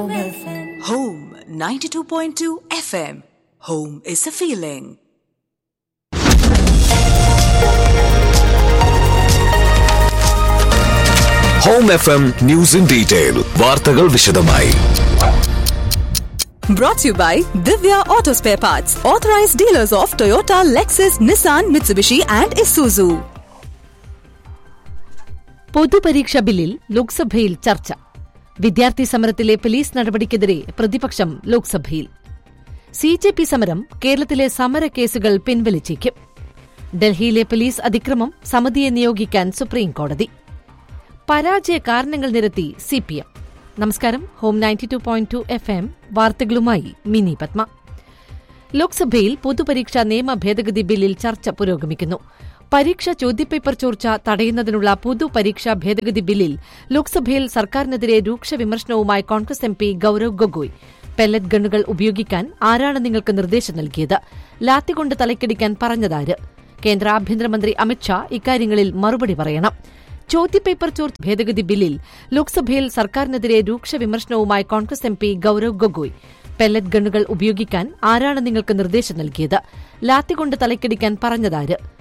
Home 92.2 FM. Home is a feeling. Home F M news in detail വാർത്തകൾ വിശദമായി Brought to you by Divya Auto Spare Parts, authorized dealers of Toyota, Lexus, Nissan, Mitsubishi, and Isuzu. പൊതുപരീക്ഷ ബില്ലിൽ ലോക്സഭയിൽ ചർച്ച വിദ്യാർത്ഥി സമരത്തിലെ police നടപടിക്കെതിരെ പ്രതിപക്ഷം ലോക്സഭയിൽ C J P സമരം കേരളത്തിലെ സമര കേസുകൾ പിൻവലിച്ചേക്കും ഡൽഹിയിലെ പോലീസ് അതിക്രമം സമിതിയെ നിയോഗിക്കാൻ സുപ്രീംകോടതി പരാജയ കാരണങ്ങൾ നിരത്തി സിപിഎം നമസ്കാരം home ninety two point two F M വാർത്തകളുമായി മിനി പത്മ ലോക്സഭയിൽ പൊതുപരീക്ഷാ നിയമ ഭേദഗതി ബില്ലിൽ ചർച്ച പുരോഗമിക്കുന്നു പരീക്ഷ ചോദ്യപേപ്പർ ചോർച്ച തടയുന്നതിനുള്ള പൊതുപരീക്ഷാ ഭേദഗതി ബില്ലിൽ ലോക്സഭയിൽ സർക്കാരിനെതിരെ രൂക്ഷ വിമർശനവുമായി Congress M P Gaurav Gogoi pellet ഗണ്ണുകൾ ഉപയോഗിക്കാൻ ആരാണ് നിങ്ങൾക്ക് നിർദ്ദേശം നൽകിയത് ലാത്തികൊണ്ട് തലയ്ക്കടിക്കാൻ പറഞ്ഞതാര് കേന്ദ്ര ആഭ്യന്തരമന്ത്രി അമിത്ഷാ ഇക്കാര്യങ്ങളിൽ മറുപടി പറയണം ചോദ്യപേപ്പർ ചോർച്ച ഭേദഗതി ബില്ലിൽ ലോക്സഭയിൽ സർക്കാരിനെതിരെ രൂക്ഷ വിമർശനവുമായി Congress M P Gaurav Gogoi pellet ഗണ്ണുകൾ ഉപയോഗിക്കാൻ ആരാണ് നിങ്ങൾക്ക് നിർദ്ദേശം നൽകിയത് ലാത്തികൊണ്ട് തലയ്ക്കടിക്കാൻ പറഞ്ഞതാര്